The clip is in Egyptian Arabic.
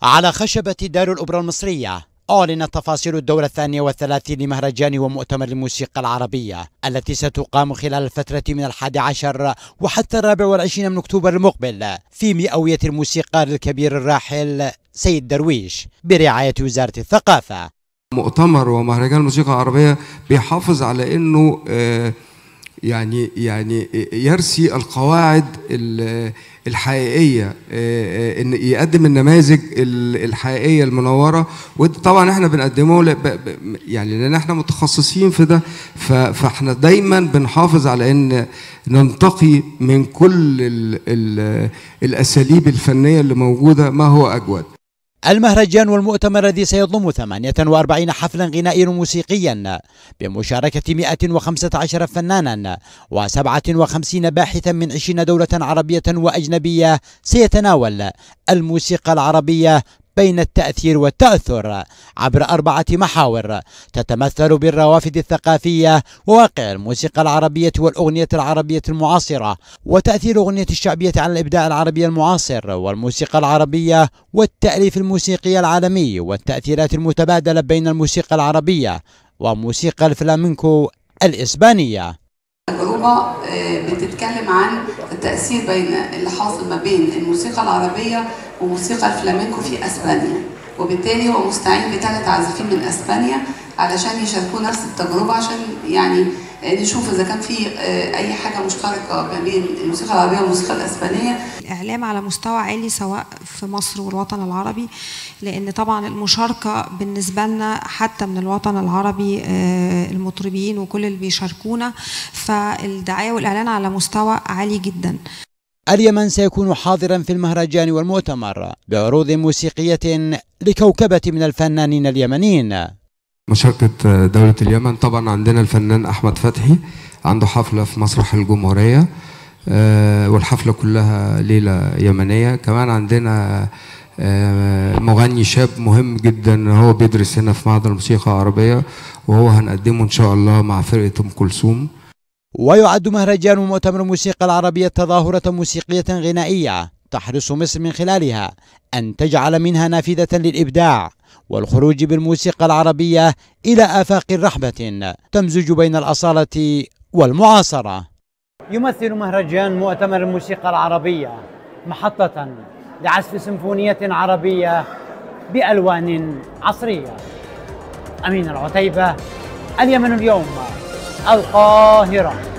على خشبة دار الأوبرا المصرية أعلنت تفاصيل الدورة الثانية والثلاثين لمهرجان ومؤتمر الموسيقى العربية التي ستقام خلال الفترة من الحادي عشر وحتى الرابع والعشرين من أكتوبر المقبل في مئوية الموسيقار الكبير الراحل سيد درويش برعاية وزارة الثقافة مؤتمر ومهرجان الموسيقى العربية بيحافظ على أنه آه يعني يعني يرسي القواعد الحقيقيه ان يقدم النماذج الحقيقيه المنوره وطبعا احنا بنقدمه يعني لان احنا متخصصين في ده فاحنا دايما بنحافظ على ان ننتقي من كل الاساليب الفنيه اللي موجوده ما هو اجود المهرجان والمؤتمر الذي سيضم 48 حفلا غنائيا وموسيقيا بمشاركة 115 فنانا و57 باحثا من 20 دولة عربية وأجنبية سيتناول الموسيقى العربية بين التأثير والتأثر عبر أربعة محاور تتمثل بالروافد الثقافية وواقع الموسيقى العربية والأغنية العربية المعاصرة وتأثير الأغنية الشعبية على الإبداع العربي المعاصر والموسيقى العربية والتأليف الموسيقي العالمي والتأثيرات المتبادلة بين الموسيقى العربية وموسيقى الفلامنكو الإسبانية تجربة بتتكلم عن التأثير بين اللي حاصل ما بين الموسيقى العربية وموسيقى الفلامينكو في اسبانيا وبالتالي هو مستعين بثلاث عازفين من اسبانيا علشان يشاركوا نفس التجربه عشان يعني نشوف اذا كان في اي حاجه مشتركه ما بين الموسيقى العربيه والموسيقى الاسبانيه الاعلام على مستوى عالي سواء في مصر والوطن العربي لان طبعا المشاركه بالنسبه لنا حتى من الوطن العربي المطربين وكل اللي بيشاركونا فالدعايه والاعلان على مستوى عالي جدا اليمن سيكون حاضرا في المهرجان والمؤتمر بعروض موسيقية لكوكبة من الفنانين اليمنيين مشاركة دولة اليمن طبعا عندنا الفنان أحمد فتحي عنده حفلة في مسرح الجمهورية والحفلة كلها ليلة يمنية كمان عندنا مغني شاب مهم جدا هو بيدرس هنا في معهد الموسيقى العربية وهو هنقدمه إن شاء الله مع فرقة أم كلثوم ويعد مهرجان ومؤتمر الموسيقى العربية تظاهرة موسيقية غنائية تحرص مصر من خلالها أن تجعل منها نافذة للإبداع والخروج بالموسيقى العربية إلى آفاق رحبة تمزج بين الأصالة والمعاصرة يمثل مهرجان مؤتمر الموسيقى العربية محطة لعزف سيمفونية عربية بألوان عصرية أمين العتيبة اليمن اليوم القاهرة